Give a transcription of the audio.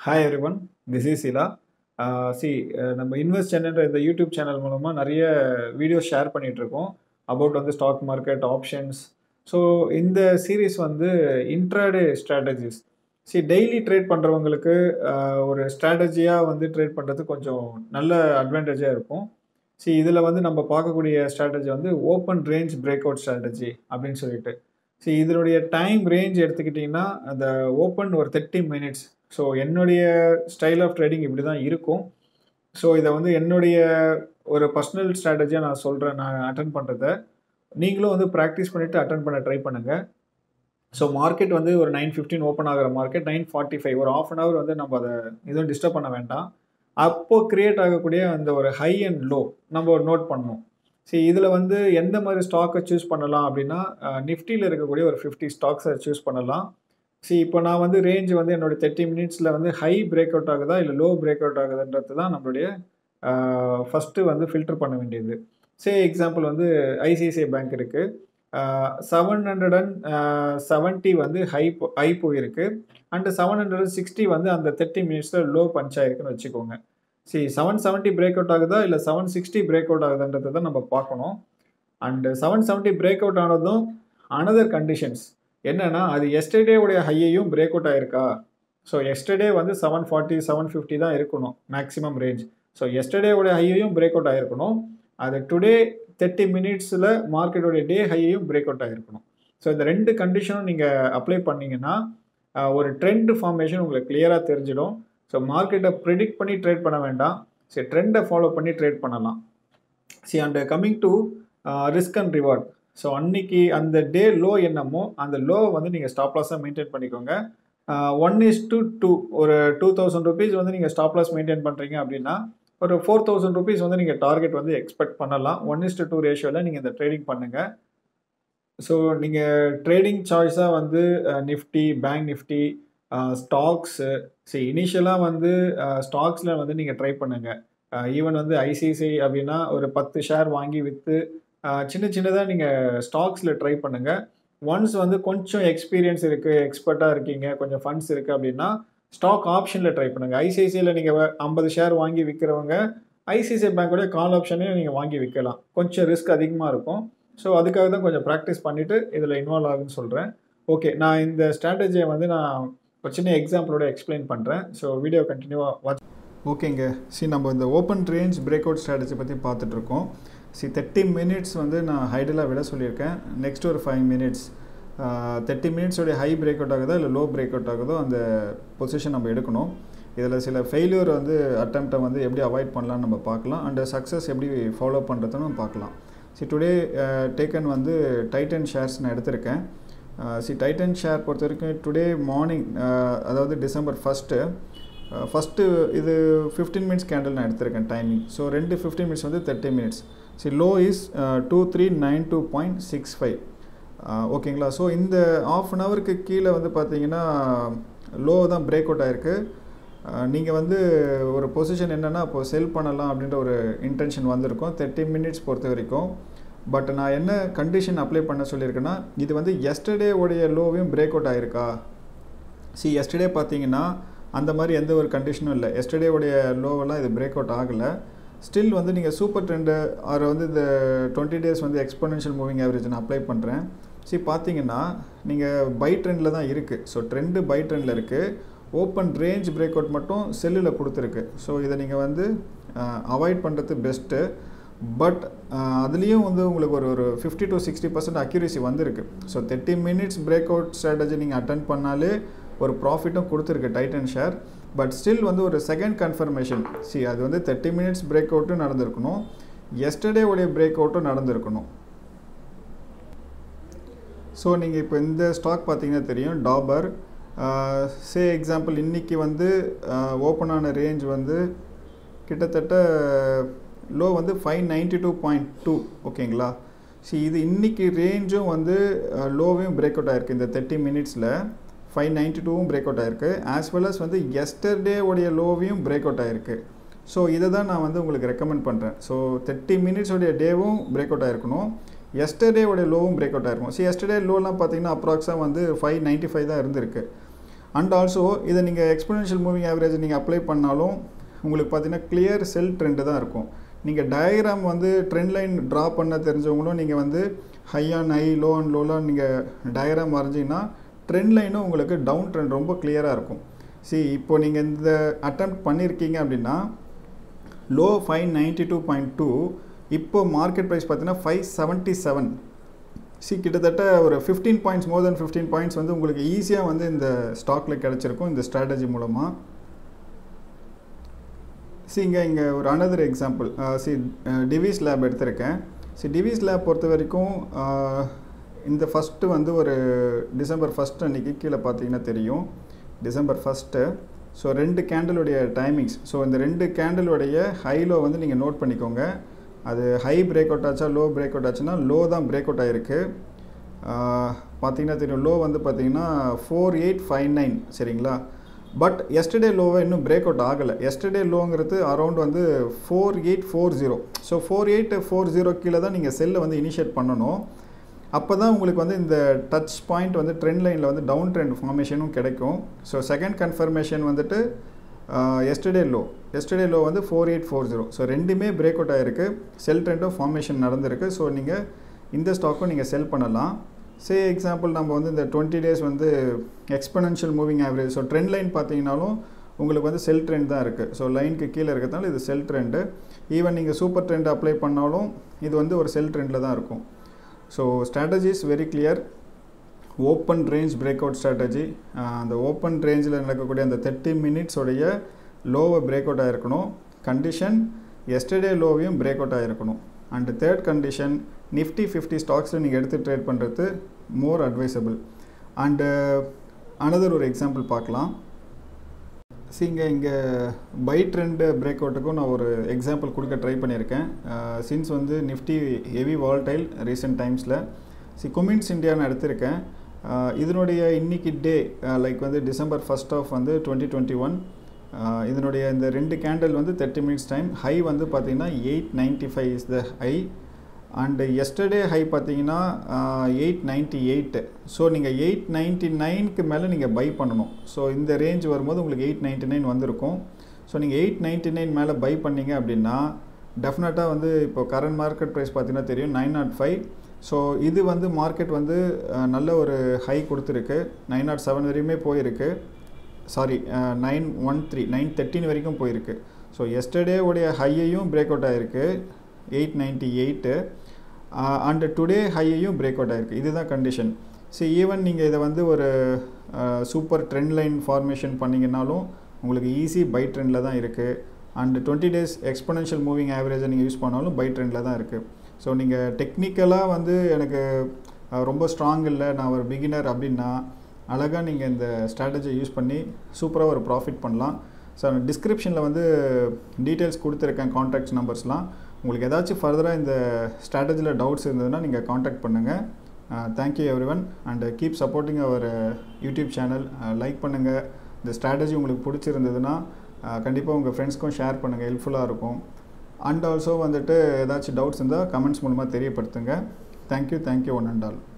hi everyone this is Ila சி நம்ம invest சேனல்ன்ற இந்த யூடியூப் சேனல் மூலமாக நிறைய வீடியோஸ் ஷேர் பண்ணிகிட்ருக்கோம் அபவுட் வந்து ஸ்டாக் மார்க்கெட் ஆப்ஷன்ஸ் ஸோ இந்த சீரீஸ் வந்து இன்ட்ராடே ஸ்ட்ராட்டஜிஸ் சி டெய்லி ட்ரேட் பண்ணுறவங்களுக்கு ஒரு ஸ்ட்ராட்டஜியாக வந்து ட்ரேட் பண்ணுறது கொஞ்சம் நல்ல அட்வான்டேஜாக இருக்கும் சி இதில் வந்து நம்ம பார்க்கக்கூடிய ஸ்ட்ராட்டஜி வந்து open range break out strategy அப்படின்னு சொல்லிட்டு சி இதனுடைய டைம் ரேஞ்ச் எடுத்துக்கிட்டிங்கன்னா அந்த ஓப்பன் ஒரு தேர்ட்டி மினிட்ஸ் ஸோ என்னுடைய ஸ்டைல் ஆஃப் ட்ரேடிங் இப்படி தான் இருக்கும் ஸோ இதை வந்து என்னுடைய ஒரு பர்சனல் ஸ்ட்ராட்டஜியாக நான் சொல்கிறேன் நான் அட்டன் பண்ணுறத நீங்களும் வந்து ப்ராக்டிஸ் பண்ணிவிட்டு அட்டன் பண்ண ட்ரை பண்ணுங்கள் ஸோ மார்க்கெட் வந்து ஒரு நைன் ஃபிஃப்டின் ஓப்பன் ஆகிற மார்க்கெட் நைன் ஃபார்ட்டி ஃபைவ் ஒரு ஆஃப் அன் ஹவர் வந்து நம்ம அதை எதுவும் டிஸ்டர்ப் பண்ண வேண்டாம் அப்போது க்ரியேட் ஆகக்கூடிய அந்த ஒரு ஹை அண்ட் லோ நம்ம ஒரு நோட் பண்ணணும் சரி இதில் வந்து எந்த மாதிரி ஸ்டாக்கை சூஸ் பண்ணலாம் அப்படின்னா நிஃப்டியில் இருக்கக்கூடிய ஒரு ஃபிஃப்டி ஸ்டாக்ஸை சூஸ் பண்ணலாம் சி இப்போ நான் வந்து ரேஞ்ச் வந்து என்னோடய தேர்ட்டி மினிட்ஸில் வந்து ஹை பிரேக் அவுட் ஆகுதா இல்லை லோ பிரேக் அவுட் ஆகுதுன்றது தான் நம்மளுடைய ஃபஸ்ட்டு வந்து ஃபில்டர் பண்ண வேண்டியது சே எக்ஸாம்பிள் வந்து ஐசிஐசிஐ பேங்க் இருக்குது செவன் ஹண்ட்ரட் அண்ட் செவன்ட்டி வந்து ஹை ஹை போயிருக்கு and seven hundred and sixty வந்து அந்த தேர்ட்டி மினிட்ஸில் லோ பஞ்ச் ஆயிருக்குன்னு வச்சுக்கோங்க சரி செவன் செவன்ட்டி பிரேக் அவுட் ஆகுதா இல்லை செவன் சிக்ஸ்டி பிரேக் அவுட் ஆகுதுன்றதை தான் நம்ம பார்க்கணும் and seven seventy break out ஆனதும் அனதர் கண்டிஷன்ஸ் என்னென்னா அது எஸ்டர்டே உடைய ஹையையும் பிரேக் அவுட் ஆயிருக்கா ஸோ எஸ்டர்டே வந்து செவன் ஃபார்ட்டி செவன் ஃபிஃப்டி தான் இருக்கணும் மேக்ஸிமம் ரேஞ்ச் ஸோ எஸ்டர்டே உடைய ஹையையும் பிரேக் அவுட் ஆகிருக்கணும் அது டுடே தேர்ட்டி மினிட்ஸில் மார்க்கெட்டோடைய டே ஹையையும் பிரேக் அவுட் ஆகிருக்கணும் ஸோ இந்த ரெண்டு கண்டிஷனும் நீங்கள் அப்ளை பண்ணிங்கன்னா ஒரு ட்ரெண்ட் ஃபார்மேஷன் உங்களுக்கு கிளியராக தெரிஞ்சிடும் ஸோ மார்க்கெட்டை ப்ரிடிக்ட் பண்ணி ட்ரேட் பண்ண வேண்டாம் சரி ட்ரெண்டை ஃபாலோ பண்ணி ட்ரேட் பண்ணலாம் see and coming to risk and reward so அன்னைக்கு அந்த டே லோ என்னமோ அந்த லோ வந்து நீங்கள் ஸ்டாப் லாஸாக மெயின்டைன் பண்ணிக்கோங்க ஒன் இஸ் டு டூ ஒரு டூ தௌசண்ட் ருபீஸ் வந்து நீங்கள் ஸ்டாப் லாஸ் மெயின்டைன் பண்ணுறீங்க அப்படின்னா ஒரு ஃபோர் தௌசண்ட் ருபீஸ் வந்து நீங்கள் டார்கெட் வந்து எக்ஸ்பெக்ட் பண்ணலாம் ஒன் இஸ் டு டூ ரேஷியோவில் நீங்கள் இந்த ட்ரேடிங் பண்ணுங்கள் ஸோ நீங்கள் ட்ரேடிங் சாய்ஸாக வந்து நிஃப்டி பேங்க் நிஃப்டி ஸ்டாக்ஸு சரி இனிஷியலாக வந்து ஸ்டாக்ஸில் வந்து நீங்கள் ட்ரை பண்ணுங்கள் ஈவன் வந்து ஐசிஐசிஐ அப்படின்னா ஒரு பத்து ஷேர் வாங்கி விற்று சின்ன சின்னதாக நீங்கள் ஸ்டாக்ஸில் ட்ரை பண்ணுங்கள் ஒன்ஸ் வந்து கொஞ்சம் எக்ஸ்பீரியன்ஸ் இருக்குது எக்ஸ்பர்ட்டாக இருக்கீங்க கொஞ்சம் ஃபண்ட்ஸ் இருக்குது அப்படின்னா ஸ்டாக் ஆப்ஷனில் ட்ரை பண்ணுங்கள் ஐசிஐசியில் நீங்கள் ஐம்பது ஷேர் வாங்கி விற்கிறவங்க ஐசிஐசிஐ பேங்க்கோடைய கால் ஆப்ஷனையும் நீங்கள் வாங்கி விற்கலாம் கொஞ்சம் ரிஸ்க் அதிகமாக இருக்கும் ஸோ அதுக்காக தான் கொஞ்சம் ப்ராக்டிஸ் பண்ணிவிட்டு இதில் இன்வால்வ் ஆகுன்னு சொல்கிறேன் ஓகே நான் இந்த ஸ்ட்ராட்டஜியை வந்து நான் ஒரு சின்ன எக்ஸாம்பிளோட எக்ஸ்பிளைன் பண்ணுறேன் ஸோ வீடியோ கண்டினியூவாக வாட்ச் ஓகேங்க சி நம்ம இந்த open range break out strategy பற்றி பார்த்துட்ருக்கோம் சி தேர்ட்டி மினிட்ஸ் வந்து நான் ஹைடலாக விட சொல்லியிருக்கேன் நெக்ஸ்ட் ஒரு ஃபைவ் மினிட்ஸ் தேர்ட்டி மினிட்ஸோடைய ஹை பிரேக் அவுட் ஆகுதோ இல்லை லோ பிரேக் அவுட் ஆகுதோ அந்த பொசிஷன் நம்ம எடுக்கணும் இதில் சில ஃபெயிலியர் வந்து அட்டம்ப்டை வந்து எப்படி அவாய்ட் பண்ணலான்னு நம்ம பார்க்கலாம் அண்ட் சக்ஸஸ் எப்படி ஃபாலோ பண்ணுறதுன்னு நம்ம பார்க்கலாம் சி டுடே டேக்கன் வந்து டைட்டன் ஷேர்ஸ் நான் எடுத்திருக்கேன் சி டைட்டன் ஷேர் பொறுத்த வரைக்கும் டுடே மார்னிங் அதாவது டிசம்பர் ஃபஸ்ட்டு ஃபஸ்ட்டு இது ஃபிஃப்டீன் மினிட்ஸ் கேண்டில் நான் எடுத்திருக்கேன் டைமிங் ஸோ ரெண்டு ஃபிஃப்டீன் மினிட்ஸ் வந்து thirty minutes see low is two three nine two point six five ஓகேங்களா ஸோ இந்த ஆஃப் அன் ஹவருக்கு கீழே வந்து பார்த்தீங்கன்னா லோ தான் பிரேக் அவுட் ஆகிருக்கு நீங்கள் வந்து ஒரு பொசிஷன் என்னென்னா இப்போ செல் பண்ணலாம் அப்படின்ற ஒரு இன்டென்ஷன் வந்திருக்கும் தேர்ட்டி மினிட்ஸ் பொறுத்த வரைக்கும் பட் நான் என்ன கண்டிஷன் அப்ளை பண்ண சொல்லியிருக்கேன்னா இது வந்து எஸ்டர்டே உடைய லோவையும் பிரேக் அவுட் ஆகிருக்கா சி எஸ்டர்டே பார்த்தீங்கன்னா அந்த மாதிரி எந்த ஒரு கண்டிஷனும் இல்லை எஸ்டர்டே உடைய லோவெல்லாம் இது பிரேக் அவுட் ஆகலை ஸ்டில் வந்து நீங்கள் சூப்பர் ட்ரெண்டு ஆர் வந்து இந்த டுவெண்ட்டி டேஸ் வந்து எக்ஸ்பொனென்ஷியல் மூவிங் ஆவரேஜ் நான் அப்ளை பண்ணுறேன் சி பார்த்தீங்கன்னா நீங்கள் பை ட்ரெண்டில் தான் இருக்குது ஸோ ட்ரெண்டு பை ட்ரெண்டில் இருக்குது ஓப்பன் ரேஞ்ச் பிரேக் அவுட் மட்டும் செல்லில் கொடுத்துருக்கு ஸோ இதை நீங்கள் வந்து அவாய்ட் பண்ணுறது பெஸ்ட்டு பட் அதுலேயும் வந்து உங்களுக்கு ஒரு ஒரு fifty to sixty percent accuracy வந்திருக்கு so thirty minutes break out strategy நீங்கள் அட்டன் பண்ணாலே ஒரு ப்ராஃபிட்டும் கொடுத்துருக்கு டைட்டன் ஷேர் பட் ஸ்டில் வந்து ஒரு செகண்ட் கன்ஃபர்மேஷன் சி அது வந்து தேர்ட்டி மினிட்ஸ் பிரேக் அவுட்டும் நடந்திருக்கணும் எஸ்டர்டே உடைய பிரேக் அவுட்டும் நடந்திருக்கணும் ஸோ நீங்கள் இப்போ இந்த ஸ்டாக் பார்த்தீங்கன்னா தெரியும் டாபர் சே எக்ஸாம்பிள் இன்றைக்கி வந்து ஓப்பன் ஆன ரேஞ்ச் வந்து கிட்டத்தட்ட லோ வந்து five ninety two point two ஓகேங்களா சி இது இன்றைக்கி ரேஞ்சும் வந்து லோவையும் பிரேக் அவுட் ஆகிருக்கு இந்த தேர்ட்டி மினிட்ஸில் ஃபைவ் நைன்ட்டி டூவும் பிரேக் அவுட் ஆகிருக்கு ஆஸ் வெல் அஸ் வந்து எஸ்டர்டே உடைய லோவையும் பிரேக் அவுட் ஆகிருக்கு ஸோ இதை தான் நான் வந்து உங்களுக்கு ரெக்கமெண்ட் பண்ணுறேன் ஸோ தேர்ட்டி மினிட்ஸோடைய டேவும் பிரேக் அவுட் ஆகிருக்கணும் எஸ்டர்டே உடைய லோவும் பிரேக் அவுட் ஆகிருக்கும் ஸோ எஸ்டர்டே லோலாம் பார்த்தீங்கன்னா அப்ராக்ஸாக வந்து ஃபைவ் நைன்ட்டி ஃபைவ் தான் இருந்திருக்கு அண்ட் ஆல்சோ இதை நீங்கள் எக்ஸ்போனென்ஷியல் மூவிங் ஆவரேஜ் நீங்கள் அப்ளை பண்ணாலும் உங்களுக்கு பார்த்தீங்கன்னா கிளியர் செல் ட்ரெண்டு தான் இருக்கும் நீங்கள் டயக்ராம் வந்து ட்ரெண்ட் லைன் ட்ரா பண்ண தெரிஞ்சவங்களும் நீங்கள் வந்து high on high low and லோலாம் நீங்கள் டயக்ராம் வரைஞ்சிங்கன்னா ட்ரெண்ட் லைனும் உங்களுக்கு டவுன் ட்ரெண்ட் ரொம்ப கிளியராக இருக்கும் சி இப்போ நீங்கள் இந்த அட்டம் பண்ணியிருக்கீங்க அப்படின்னா low five ninety two point two இப்போ மார்க்கெட் ப்ரைஸ் பார்த்தீங்கன்னா ஃபைவ் செவன்ட்டி செவன் சி கிட்டத்தட்ட ஒரு fifteen points more then fifteen points வந்து உங்களுக்கு ஈஸியாக வந்து இந்த ஸ்டாக்கில் கிடச்சிருக்கும் இந்த ஸ்ட்ராட்டஜி மூலமாக சி இங்கே இங்கே ஒரு another example see Divi's lab எடுத்திருக்கேன் சி டிவிஸ் லேப் பொறுத்த வரைக்கும் இந்த ஃபஸ்ட்டு வந்து ஒரு டிசம்பர் ஃபஸ்ட் அன்றைக்கி கீழே பார்த்தீங்கன்னா தெரியும் டிசம்பர் ஃபஸ்ட்டு ஸோ ரெண்டு கேண்டலுடைய டைமிங்ஸ் ஸோ இந்த ரெண்டு கேண்டலுடைய ஹைலோ வந்து நீங்கள் நோட் பண்ணிக்கோங்க அது ஹை பிரேக் அவுட் ஆச்சா லோ பிரேக் அவுட் ஆச்சுன்னா லோ தான் பிரேக் அவுட் ஆகிருக்கு பார்த்தீங்கன்னா தெரியும் லோ வந்து பார்த்தீங்கன்னா ஃபோர் எயிட் ஃபைவ் நைன் சரிங்களா பட் எஸ்டர்டே லோவை இன்னும் பிரேக் அவுட் ஆகலை எஸ்டர்டே லோங்கிறது அரௌண்ட் வந்து four eight four zero so four eight four zero கீழே தான் நீங்கள் செல்லை வந்து இனிஷியேட் பண்ணணும் அப்போ தான் உங்களுக்கு வந்து இந்த டச் பாயிண்ட் வந்து ட்ரெண்ட் லைனில் வந்து டவுன் ட்ரெண்ட் ஃபார்மேஷனும் கிடைக்கும் ஸோ செகண்ட் கன்ஃபர்மேஷன் வந்துட்டு எஸ்டர்டே லோ எஸ்டர்டே லோ வந்து four eight four zero so ரெண்டுமே பிரேக் அவுட் ஆகிருக்கு செல் ட்ரெண்டும் ஃபார்மேஷன் நடந்திருக்கு ஸோ நீங்கள் இந்த ஸ்டாக்கும் நீங்கள் செல் பண்ணலாம் சே எக்ஸாம்பிள் நம்ம வந்து இந்த டுவெண்ட்டி டேஸ் வந்து exponential moving average so trend line பார்த்தீங்கனாலும் உங்களுக்கு வந்து செல் ட்ரெண்ட் தான் இருக்குது ஸோ லைனுக்கு கீழே இருக்கிறதுனால இது செல் ட்ரெண்டு ஈவன் நீங்கள் சூப்பர் ட்ரெண்ட் அப்ளை பண்ணாலும் இது வந்து ஒரு செல் ட்ரெண்டில் தான் இருக்கும் so strategy is very clear open range break out strategy அந்த ஓப்பன் ரேஞ்சில் நடக்கக்கூடிய அந்த தேர்ட்டி மினிட்ஸோடைய லோவை பிரேக் அவுட் ஆகிருக்கணும் கண்டிஷன் எஸ்டர்டே லோவையும் பிரேக் அவுட் ஆகிருக்கணும் and third condition Nifty fifty ஸ்டாக்ஸில் நீங்கள் எடுத்து ட்ரேட் பண்ணுறது மோர் அட்வைசபிள் அண்டு அனதர் ஒரு எக்ஸாம்பிள் பார்க்கலாம் சிங்க இங்கே பை ட்ரெண்டு பிரேக் அவுட்டுக்கும் நான் ஒரு எக்ஸாம்பிள் கொடுக்க ட்ரை பண்ணியிருக்கேன் சின்ஸ் வந்து நிஃப்டி ஹெவி வால்டைல் ரீசெண்ட் டைம்ஸில் சி குமின்ஸ் இந்தியான்னு எடுத்திருக்கேன் இதனுடைய இன்னைக்கு டே லைக் வந்து டிசம்பர் ஃபஸ்ட் ஆஃப் வந்து டுவெண்ட்டி டுவெண்ட்டி ஒன் இதனுடைய இந்த ரெண்டு கேண்டில் வந்து தேர்ட்டி மினிட்ஸ் டைம் ஹை வந்து பார்த்தீங்கன்னா eight ninety five is the high and yesterday high பார்த்தீங்கன்னா எயிட் நைன்ட்டி எயிட்டு ஸோ நீங்கள் எயிட் நைன்ட்டி நைனுக்கு மேலே நீங்கள் பை பண்ணணும் ஸோ இந்த ரேஞ்ச் வரும்போது உங்களுக்கு எயிட் நைன்ட்டி நைன் வந்திருக்கும் ஸோ நீங்கள் எயிட் நைன்ட்டி நைன் மேலே பை பண்ணீங்க அப்படின்னா டெஃபினட்டாக வந்து இப்போ கரண்ட் மார்க்கெட் ப்ரைஸ் பார்த்தீங்கன்னா தெரியும் நைன் நாட் ஃபைவ் ஸோ இது வந்து மார்க்கெட் வந்து நல்ல ஒரு ஹை கொடுத்துருக்கு நைன் நாட் செவன் வரையுமே போயிருக்கு sorry nine one three nine thirteen வரைக்கும் போயிருக்கு ஸோ எஸ்டர்டே உடைய ஹையையும் பிரேக் அவுட் ஆகிருக்கு eight ninety eight and today ஹையையும் பிரேக் அவுட் ஆகிருக்கு இதுதான் கண்டிஷன் ஸோ ஈவன் நீங்கள் இதை வந்து ஒரு சூப்பர் ட்ரெண்ட் லைன் ஃபார்மேஷன் பண்ணிங்கனாலும் உங்களுக்கு ஈஸி பை ட்ரெண்டில் தான் இருக்குது and twenty days exponential moving ஆவரேஜை நீங்கள் யூஸ் பண்ணாலும் பை ட்ரெண்டில் தான் இருக்குது ஸோ நீங்கள் டெக்னிக்கலாக வந்து எனக்கு ரொம்ப ஸ்ட்ராங் இல்லை நான் ஒரு பிகினர் அப்படின்னா அழகாக நீங்கள் இந்த ஸ்ட்ராட்டஜியை யூஸ் பண்ணி சூப்பராக ஒரு ப்ராஃபிட் பண்ணலாம் ஸோ டிஸ்கிரிப்ஷனில் வந்து டீட்டெயில்ஸ் கொடுத்துருக்கேன் கான்டாக்ட்ஸ் நம்பர்ஸ்லாம் உங்களுக்கு ஏதாச்சும் ஃபர்தராக இந்த ஸ்ட்ராட்டஜியில் டவுட்ஸ் இருந்ததுன்னா நீங்கள் காண்டாக்ட் பண்ணுங்கள் thank you everyone and keep supporting our YouTube channel like பண்ணுங்கள் இந்த ஸ்ட்ராட்டஜி உங்களுக்கு பிடிச்சிருந்ததுன்னா கண்டிப்பாக உங்கள் ஃப்ரெண்ட்ஸ்க்கும் ஷேர் பண்ணுங்கள் ஹெல்ப்ஃபுல்லாக இருக்கும் அண்ட் ஆல்சோ வந்துட்டு ஏதாச்சும் டவுட்ஸ் இருந்தால் கமெண்ட்ஸ் மூலமாக தெரியப்படுத்துங்க thank you thank you one and all